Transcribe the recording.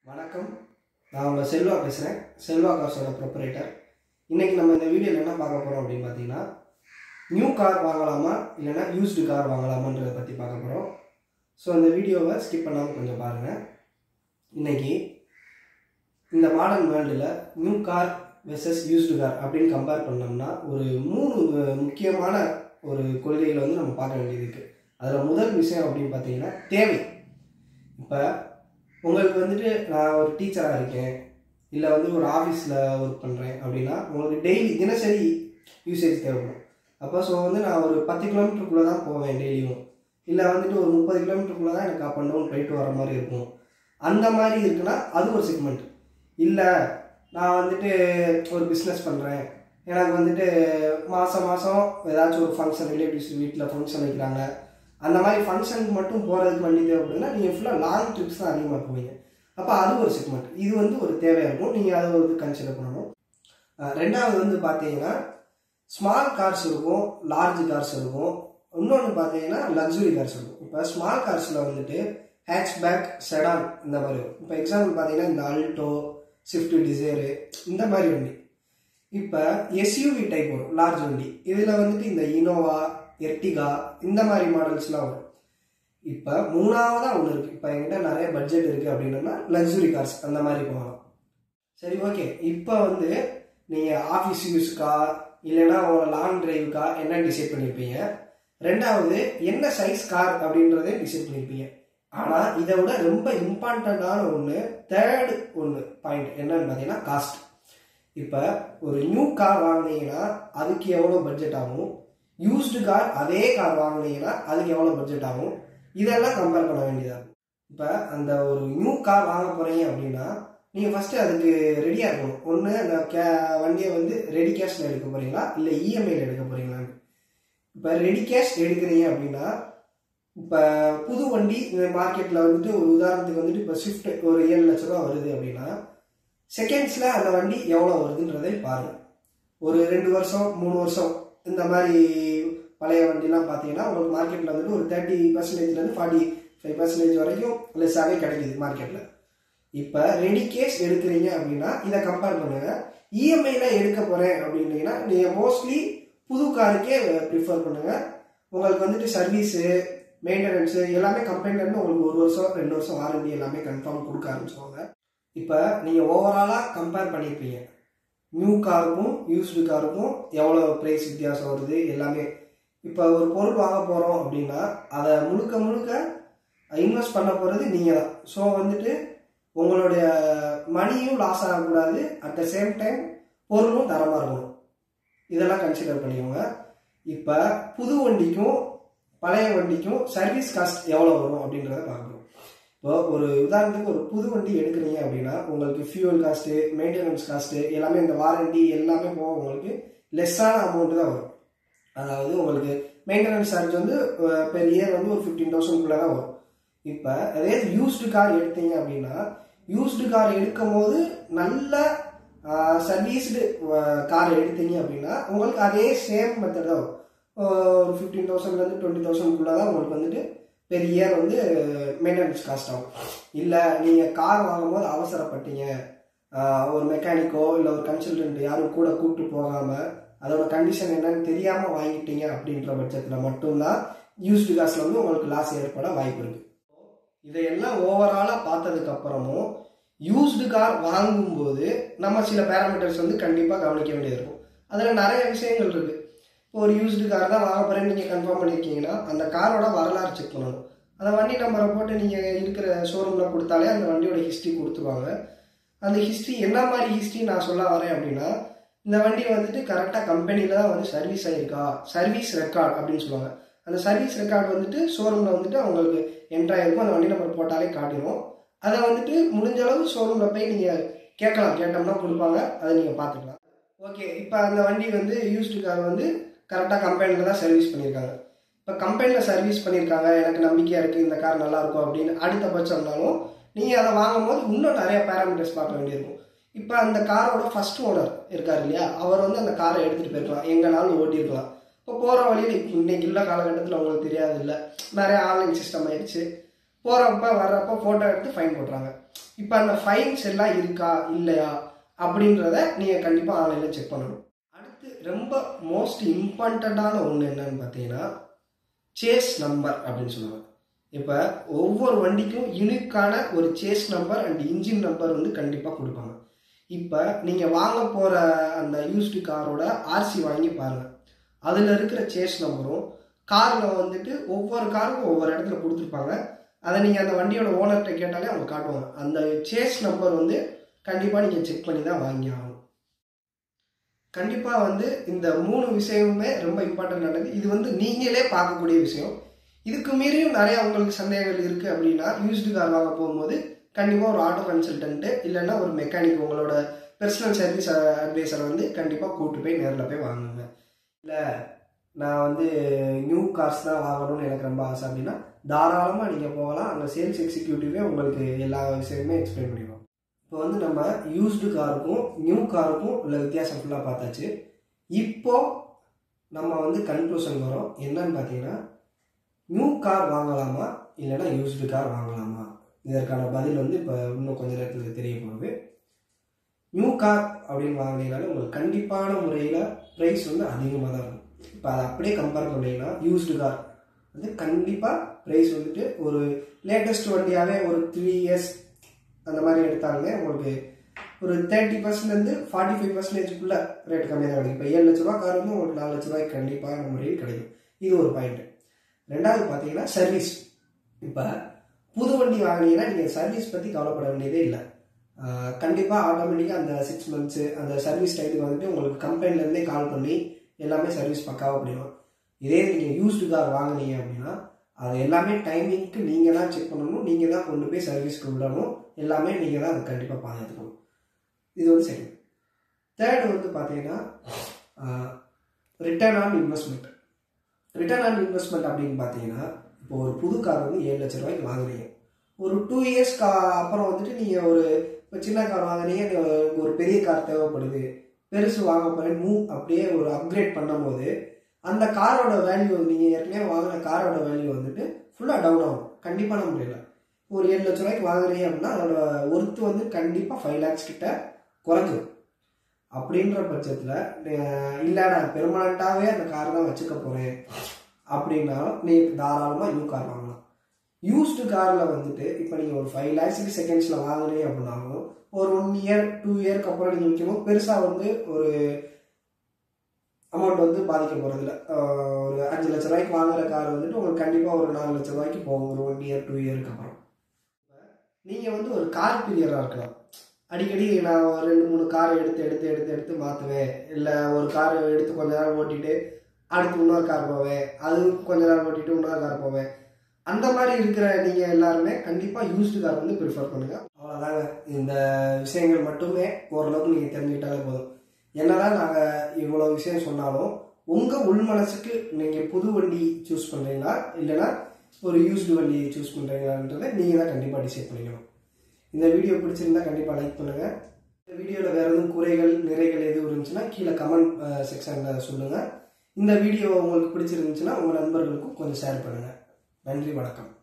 வணக்கம் நான் உங்கள் செல்வா பேசுகிறேன் செல்வா கார்ஸோட ப்ரொப்பரேட்டர் இன்றைக்கி நம்ம இந்த வீடியோவில் என்ன பார்க்க போகிறோம் அப்படின்னு பார்த்தீங்கன்னா நியூ கார் வாங்கலாமா இல்லைன்னா யூஸ்டு கார் வாங்கலாமான்றதை பற்றி பார்க்க போகிறோம் ஸோ இந்த வீடியோவை ஸ்கிப் பண்ணாமல் கொஞ்சம் பாருங்கள் இன்றைக்கி இந்த மாடர்ன் வேர்ல்டில் new car versus used car அப்படின்னு கம்பேர் பண்ணோம்னா ஒரு மூணு அஹ், முக்கியமான ஒரு கொள்கைகளை வந்து நம்ம பார்க்க வேண்டியது இருக்குது அதில் முதல் விஷயம் அப்படின்னு பார்த்தீங்கன்னா தேவை இப்போ உங்களுக்கு வந்துட்டு நான் ஒரு டீச்சராக இருக்கேன் இல்லை வந்து ஒரு ஆஃபீஸில் ஒர்க் பண்ணுறேன் அப்படின்னா உங்களுக்கு டெய்லி தினசரி யூசேஜ் தேவைப்படும் அப்போ ஸோ வந்து நான் ஒரு பத்து கிலோமீட்டருக்குள்ளே தான் போவேன் டெய்லியும் இல்லை வந்துட்டு ஒரு முப்பது கிலோமீட்டருக்குள்ளே தான் எனக்கு அப் அண்ட் டவுன் போயிட்டு வர மாதிரி இருக்கும் அந்த மாதிரி இருக்குன்னா அது ஒரு செக்மெண்ட் இல்லை நான் வந்துட்டு ஒரு பிஸ்னஸ் பண்ணுறேன் எனக்கு வந்துட்டு மாதம் மாதம் ஏதாச்சும் ஒரு ஃபங்க்ஷன் ரிலேட்டிவ்ஸ் வீட்டில் ஃபங்க்ஷன் வைக்கிறாங்க அந்த மாதிரி ஃபங்க்ஷனுக்கு மட்டும் போகிறதுக்கு வண்டி தேவைப்படுதுன்னா நீங்கள் ஃபுல்லாக லாங் ட்ரிப்ஸ் தான் அதிகமாக போவீங்க அப்போ அது ஒரு செக்மெண்ட் இது வந்து ஒரு தேவையாக இருக்கும் நீங்கள் அதை வந்து கன்சிடர் பண்ணணும் அஹ் ரெண்டாவது வந்து பார்த்தீங்கன்னா ஸ்மால் கார்ஸ் இருக்கும் லார்ஜ் கார்ஸ் இருக்கும் இன்னொன்று பார்த்தீங்கன்னா லக்ஸுரி கார்ஸ் இருக்கும் இப்போ ஸ்மால் கார்ஸில் வந்துட்டு ஹேட்ச்பேக் செடான் இந்த மாதிரி இருக்கும் இப்போ எக்ஸாம்பிள் பார்த்தீங்கன்னா இந்த அல்டோ ஸ்விஃப்ட் டிசைரு இந்த மாதிரி வண்டி இப்போ எஸ்யூவி டைப் வரும் லார்ஜ் வண்டி இதில் வந்துட்டு இந்த இனோவா எர்டிகா இந்த மாதிரி மாடல்ஸ்லாம் வரும் இப்போ மூணாவதாக ஒன்று இருக்குது இப்போ என்கிட்ட நிறைய பட்ஜெட் இருக்குது அப்படின்னா லக்ஸுரி கார்ஸ் அந்த மாதிரி போகலாம் சரி ஓகே இப்போ வந்து நீங்கள் ஆஃபீஸ் யூஸ்க்கா இல்லைன்னா உங்களோட லாங் டிரைவுக்கா என்ன டிசைட் பண்ணியிருப்பீங்க ரெண்டாவது என்ன சைஸ் கார் அப்படின்றதே டிசைட் பண்ணியிருப்பீங்க ஆனால் இதை விட ரொம்ப இம்பார்ட்டண்ட்டான ஒன்று தேர்டு ஒன்று பாயிண்ட் என்னன்னு பார்த்தீங்கன்னா காஸ்ட் இப்போ ஒரு நியூ கார் வாங்கினீங்கன்னா அதுக்கு எவ்வளோ பட்ஜெட் ஆகும் யூஸ்டு கார் அதே கார் வாங்கினீங்கன்னா அதுக்கு எவ்வளோ பட்ஜெட் ஆகும் இதெல்லாம் கம்பேர் பண்ண வேண்டியதாக இருக்கும் இப்போ அந்த ஒரு நியூ கார் வாங்க போகிறீங்க அப்படின்னா நீங்கள் ஃபஸ்ட்டு அதுக்கு ரெடியாக இருக்கணும் ஒன்று அந்த கே வண்டியை வந்து ரெடி கேஷில் எடுக்க போகிறீங்களா இல்லை இஎம்ஐயில் எடுக்க போகிறீங்களான்னு இப்போ ரெடி கேஷ் எடுக்கிறீங்க அப்படின்னா இப்போ புது வண்டி இந்த மார்க்கெட்டில் வந்துட்டு ஒரு உதாரணத்துக்கு வந்துட்டு இப்போ ஸ்விஃப்ட் ஒரு ஏழு லட்ச ரூபா வருது அப்படின்னா செகண்ட்ஸில் அந்த வண்டி எவ்வளோ வருதுன்றதை பாருங்கள் ஒரு ரெண்டு வருஷம் மூணு வருஷம் இந்த மாதிரி பழைய வண்டிலாம் பார்த்தீங்கன்னா உங்களுக்கு மார்க்கெட்டில் வந்துட்டு ஒரு தேர்ட்டி பர்சன்டேஜ்லேருந்து ஃபார்ட்டி ஃபைவ் பர்சன்டேஜ் வரைக்கும் லெஸ்ஸாகவே கிடைக்குது மார்க்கெட்டில் இப்போ ரெடி கேஷ் எடுக்கிறீங்க அப்படின்னா இதை கம்பேர் பண்ணுங்க இஎம்ஐல எடுக்க போகிறேன் அப்படின்னீங்கன்னா நீங்கள் மோஸ்ட்லி புது காருக்கே ப்ரிஃபர் பண்ணுங்க உங்களுக்கு வந்துட்டு சர்வீஸு மெயின்டெனன்ஸு எல்லாமே கம்பெனிலேருந்து உங்களுக்கு ஒரு வருஷம் ரெண்டு வருஷம் வாரண்டி எல்லாமே கன்ஃபார்ம் கொடுக்க ஆரம்பிச்சுவாங்க இப்போ நீங்கள் ஓவராலாக கம்பேர் பண்ணியிருப்பீங்க நியூ காருக்கும் யூஸ்டு காருக்கும் எவ்வளோ ப்ரைஸ் வித்தியாசம் வருது எல்லாமே இப்போ ஒரு பொருள் வாங்க போகிறோம் அப்படின்னா அதை முழுக்க முழுக்க இன்வெஸ்ட் பண்ண போகிறது நீங்கள் தான் ஸோ வந்துட்டு உங்களுடைய மணியும் லாஸ் ஆகக்கூடாது அட் த சேம் டைம் பொருளும் தரமாக இருக்கணும் இதெல்லாம் கன்சிடர் பண்ணிக்கோங்க இப்போ புது வண்டிக்கும் பழைய வண்டிக்கும் சர்வீஸ் காஸ்ட் எவ்வளோ வரும் அப்படின்றத பார்க்கணும் இப்போ ஒரு உதாரணத்துக்கு ஒரு புது வண்டி எடுக்கிறீங்க அப்படின்னா உங்களுக்கு ஃபியூவல் காஸ்ட்டு மெயின்டெனன்ஸ் காஸ்ட்டு எல்லாமே இந்த வாரண்டி எல்லாமே போக உங்களுக்கு லெஸ்ஸான அமௌண்ட்டு தான் வரும் அதாவது உங்களுக்கு மெயின்டெனன்ஸ் சார்ஜ் வந்து பெர் இயர் வந்து ஒரு ஃபிஃப்டீன் தௌசண்ட்குள்ளே தான் வரும் இப்போ அதே யூஸ்டு கார் எடுத்தீங்க அப்படின்னா யூஸ்டு கார் எடுக்கும் போது நல்ல சர்வீஸ்டு கார் எடுத்தீங்க அப்படின்னா உங்களுக்கு அதே சேம் மெத்தட் தான் வரும் ஒரு ஃபிஃப்டீன் தௌசண்ட்லேருந்து டுவெண்ட்டி தௌசண்ட்குள்ளே தான் உங்களுக்கு வந்துட்டு பெர் இயர் வந்து மெயின்டெனன்ஸ் காஸ்ட் ஆகும் இல்லை நீங்கள் கார் வாங்கும்போது அவசரப்பட்டீங்க ஆஹ் ஒரு மெக்கானிக்கோ இல்லை ஒரு கன்சல்டன்ட் யாரும் கூட கூப்பிட்டு போகாமல் அதோட கண்டிஷன் என்னன்னு தெரியாமல் வாங்கிட்டீங்க அப்படின்ற பட்சத்தில் மட்டும்தான் யூஸ்டு காசில் வந்து உங்களுக்கு லாஸ் ஏற்பட வாய்ப்பு இருக்குது இதையெல்லாம் ஓவராலாக பார்த்ததுக்கு அப்புறமும் யூஸ்டு கார் வாங்கும்போது நம்ம சில பேராமீட்டர்ஸ் வந்து கண்டிப்பாக கவனிக்க வேண்டியது இருக்கும் அதில் நிறைய விஷயங்கள் இருக்குது இப்போ ஒரு யூஸ்டு கார் தான் வாங்க போகிறேன்னு நீங்கள் கன்ஃபார்ம் பண்ணியிருக்கீங்கன்னா அந்த காரோட வரலாறு செக் பண்ணணும் அந்த வண்டி நம்பரை போட்டு நீங்கள் இருக்கிற ஷோரூமில் கொடுத்தாலே அந்த வண்டியோட ஹிஸ்ட்ரி கொடுத்துருவாங்க அந்த ஹிஸ்ட்ரி என்ன மாதிரி ஹிஸ்ட்ரி நான் சொல்ல வரேன் அப்படின்னா இந்த வண்டி வந்துட்டு கரெக்டாக கம்பெனியில் தான் வந்து சர்வீஸ் ஆகிருக்கா சர்வீஸ் ரெக்கார்ட் அப்படின்னு சொல்லுவாங்க அந்த சர்வீஸ் ரெக்கார்டு வந்துட்டு ஷோரூமில் வந்துட்டு அவங்களுக்கு என்ட்ராயிருக்கும் அந்த வண்டி நம்பர் போட்டாலே காட்டிடும் அதை வந்துட்டு முடிஞ்ச அளவு ஷோரூமில் போய் நீங்கள் கேட்கலாம் கேட்டோம்னா கொடுப்பாங்க அதை நீங்கள் பார்த்துக்கலாம் ஓகே இப்போ அந்த வண்டி வந்து யூஸ்டு கார் வந்து கரெக்டாக கம்பெனியில் தான் சர்வீஸ் பண்ணியிருக்காங்க இப்போ கம்பெனியில் சர்வீஸ் பண்ணியிருக்காங்க எனக்கு நம்பிக்கையாக இருக்குது இந்த கார் நல்லாயிருக்கும் அப்படின்னு அடுத்த பட்சம்னாலும் நீங்கள் அதை வாங்கும்போது இன்னும் நிறைய பேராமீட்டர்ஸ் பார்க்க வேண்டியிருக்கும் இப்போ அந்த காரோட ஃபர்ஸ்ட் ஓனர் இருக்கார் இல்லையா அவர் வந்து அந்த காரை எடுத்துகிட்டு போயிருக்கலாம் எங்கேனாலும் ஓட்டியிருக்கலாம் இப்போ போகிற வழியில் இப்போ இன்னைக்கு உள்ள காலகட்டத்தில் உங்களுக்கு தெரியாது இல்லை நிறைய ஆன்லைன் சிஸ்டம் ஆயிடுச்சு போகிறப்ப வர்றப்ப ஃபோட்டோ எடுத்து ஃபைன் போட்டுறாங்க இப்போ அந்த ஃபைன்ஸ் எல்லாம் இருக்கா இல்லையா அப்படின்றத நீங்கள் கண்டிப்பாக ஆன்லைனில் செக் பண்ணணும் அடுத்து ரொம்ப மோஸ்ட் இம்பார்ட்டண்ட்டான ஒன்று என்னன்னு பார்த்தீங்கன்னா சேஸ் நம்பர் அப்படின்னு சொல்லுவாங்க இப்போ ஒவ்வொரு வண்டிக்கும் யூனிக்கான ஒரு chassis number and engine number வந்து கண்டிப்பாக கொடுப்பாங்க இப்போ நீங்கள் வாங்க போகிற அந்த யூஸ்டு காரோட ஆர்சி வாங்கி பாருங்கள் அதில் இருக்கிற சேஸ் நம்பரும் காரில் வந்துட்டு ஒவ்வொரு காருக்கும் ஒவ்வொரு இடத்துல கொடுத்துருப்பாங்க அதை நீங்கள் அந்த வண்டியோட ஓனர்கிட்ட கேட்டாலே அவங்க காட்டுவாங்க அந்த சேஸ் நம்பர் வந்து கண்டிப்பாக நீங்கள் செக் பண்ணி தான் வாங்கி ஆகணும் கண்டிப்பாக வந்து இந்த மூணு விஷயமுமே ரொம்ப இம்பார்ட்டண்டானது இது வந்து நீங்களே பார்க்கக்கூடிய விஷயம் இதுக்கு மீறியும் நிறைய உங்களுக்கு சந்தேகங்கள் இருக்குது அப்படின்னா யூஸ்டு கார் வாங்க போகும்போது கண்டிப்பாக ஒரு ஆட்டோ கன்சல்டன்ட்டு இல்லைன்னா ஒரு மெக்கானிக் உங்களோட பர்சனல் சர்வீஸ் அட்வைசரை வந்து கண்டிப்பாக கூட்டு போய் நேரில் போய் வாங்குங்க இல்லை நான் வந்து நியூ கார்ஸ் தான் வாங்கணும்னு எனக்கு ரொம்ப ஆசை அப்படின்னா தாராளமாக நீங்கள் போகலாம் அங்கே சேல்ஸ் எக்ஸிக்யூட்டிவே உங்களுக்கு எல்லா விஷயமுமே எக்ஸ்பிளைன் பண்ணிடுவோம் இப்போ வந்து நம்ம யூஸ்டு காருக்கும் நியூ காருக்கும் உள்ள வித்தியாசம் ஃபுல்லாக பார்த்தாச்சு இப்போ நம்ம வந்து கன்க்ளூஷன் வரோம் என்னன்னு பார்த்தீங்கன்னா நியூ கார் வாங்கலாமா இல்லைன்னா யூஸ்டு கார் வாங்கலாமா இதற்கான பதில் வந்து இப்போ இன்னும் கொஞ்ச நேரத்தில் தெரிய போகுது நியூ கார் அப்படின்னு வாங்கினீங்கனாலும் உங்களுக்கு கண்டிப்பான முறையில் ப்ரைஸ் வந்து அதிகமாக தான் இருக்கும் இப்போ அதை அப்படியே கம்பேர் பண்ணீங்கன்னா யூஸ்டு கார் வந்து கண்டிப்பாக ப்ரைஸ் வந்துட்டு ஒரு லேட்டஸ்ட் வண்டியாகவே ஒரு த்ரீ இயர்ஸ் அந்த மாதிரி எடுத்தாலுமே உங்களுக்கு ஒரு தேர்ட்டி பர்சன்ட்லேருந்து ஃபார்ட்டி ஃபைவ் பர்சன்டேஜ்க்குள்ளே ரேட் கம்மியாக தான் கிடைக்கும் இப்போ ஏழு லட்ச ரூபா கார் வந்து உங்களுக்கு நாலு லட்ச ரூபாய்க்கு கண்டிப்பான முறையில் கிடைக்கும் இது ஒரு பாயிண்ட் ரெண்டாவது பார்த்தீங்கன்னா சர்வீஸ் இப்போ புது வண்டி வாங்கினீங்கன்னா நீங்கள் சர்வீஸ் பற்றி கவலைப்பட வேண்டியதே இல்லை கண்டிப்பாக ஆட்டோமேட்டிக்காக அந்த சிக்ஸ் மந்த்ஸு அந்த சர்வீஸ் டைத்துக்கு வந்துட்டு உங்களுக்கு கம்பெனிலேருந்தே கால் பண்ணி எல்லாமே சர்வீஸ் பக்காவாக பண்ணிடும் இதே நீங்கள் யூஸ்டு கார் வாங்குனீங்க அப்படின்னா அது எல்லாமே டைமிங்க்கு நீங்கள் தான் செக் பண்ணணும் நீங்கள் தான் கொண்டு போய் சர்வீஸ்க்கு விடணும் எல்லாமே நீங்கள் தான் அதை கண்டிப்பாக பாதுகாத்துக்கணும் இது வந்து சரி தேர்டு வந்து பார்த்தீங்கன்னா return on investment return on investment அப்படின்னு பார்த்தீங்கன்னா இப்போ ஒரு புது கார் வந்து ஏழு லட்ச ரூபாய்க்கு வாங்குறீங்க ஒரு டூ இயர்ஸ் கா அப்புறம் வந்துட்டு நீங்கள் ஒரு இப்போ சின்ன கார் வாங்குறீங்க நீங்க ஒரு பெரிய கார் தேவைப்படுது பெருசு வாங்க போகிறேன் மூவ் அப்படியே ஒரு அப்கிரேட் பண்ணும்போது அந்த காரோட வேல்யூ நீங்கள் ஏற்கனவே வாங்கின காரோட வேல்யூ வந்துட்டு ஃபுல்லாக டவுன் ஆகும் கண்டிப்பான முறையில் ஒரு ஏழு லட்ச ரூபாய்க்கு வாங்குறீங்க அப்படின்னா அதோட ஒர்த்து வந்து கண்டிப்பாக ஃபைவ் லேக்ஸ் கிட்ட குறைஞ்சிரும் அப்படின்ற பட்சத்தில் இல்லை நான் பெர்மனண்ட்டாகவே அந்த கார் தான் வச்சுக்க போகிறேன் அப்படின்னாலும் நீ தாராளமாக நியூ கார் வாங்கலாம் யூஸ்டு காரில் வந்துட்டு இப்போ நீங்கள் ஒரு ஃபைவ் லேக்ஸுக்கு செகண்ட்ஸில் வாங்குறீங்க அப்படின்னாலும் ஒரு ஒன் இயர் டூ இயர்க்கு அப்புறம் நீங்கள் விற்கும்போது பெருசாக வந்து ஒரு அமௌண்ட் வந்து பாதிக்க போகிறதில்ல ஒரு அஞ்சு லட்ச ரூபாய்க்கு வாங்குற கார் வந்துட்டு உங்களுக்கு கண்டிப்பாக ஒரு நாலு லட்ச ரூபாய்க்கு போகும் ஒரு ஒன் இயர் டூ இயருக்கு அப்புறம் நீங்கள் வந்து ஒரு கார் பிரியராக இருக்கலாம் அடிக்கடி நான் ஒரு ரெண்டு மூணு காரை எடுத்து எடுத்து எடுத்து எடுத்து மாற்றுவேன் இல்லை ஒரு காரை எடுத்து கொஞ்ச நேரம் ஓட்டிட்டு அடுத்து இன்னொரு கார் போவேன் அது கொஞ்ச நேரம் ஓட்டிட்டு இன்னொரு கார் போவேன் அந்த மாதிரி இருக்கிற நீங்கள் எல்லாருமே கண்டிப்பாக யூஸ்டு கார் வந்து ப்ரிஃபர் பண்ணுங்கள் அவ்வளோதாங்க இந்த விஷயங்கள் மட்டுமே ஓரளவுக்கு நீங்கள் தெரிஞ்சுக்கிட்டாலே போதும் என்னதான் நாங்கள் இவ்வளோ விஷயம் சொன்னாலும் உங்கள் உள் மனசுக்கு நீங்கள் புது வண்டி சூஸ் பண்ணுறீங்களா இல்லைன்னா ஒரு யூஸ்டு வண்டி சூஸ் பண்ணுறீங்களான்றதை நீங்கள் தான் கண்டிப்பாக டிசைட் பண்ணிக்கணும் இந்த வீடியோ பிடிச்சிருந்தா கண்டிப்பாக லைக் பண்ணுங்கள் இந்த வீடியோவில் வேறு எதுவும் குறைகள் நிறைகள் எதுவும் இருந்துச்சுன்னா கீழே கமெண்ட் செக்ஷனில் சொல்லுங்கள் இந்த வீடியோ உங்களுக்கு பிடிச்சிருந்துச்சுன்னா உங்கள் நண்பர்களுக்கும் கொஞ்சம் ஷேர் பண்ணுங்கள் நன்றி வணக்கம்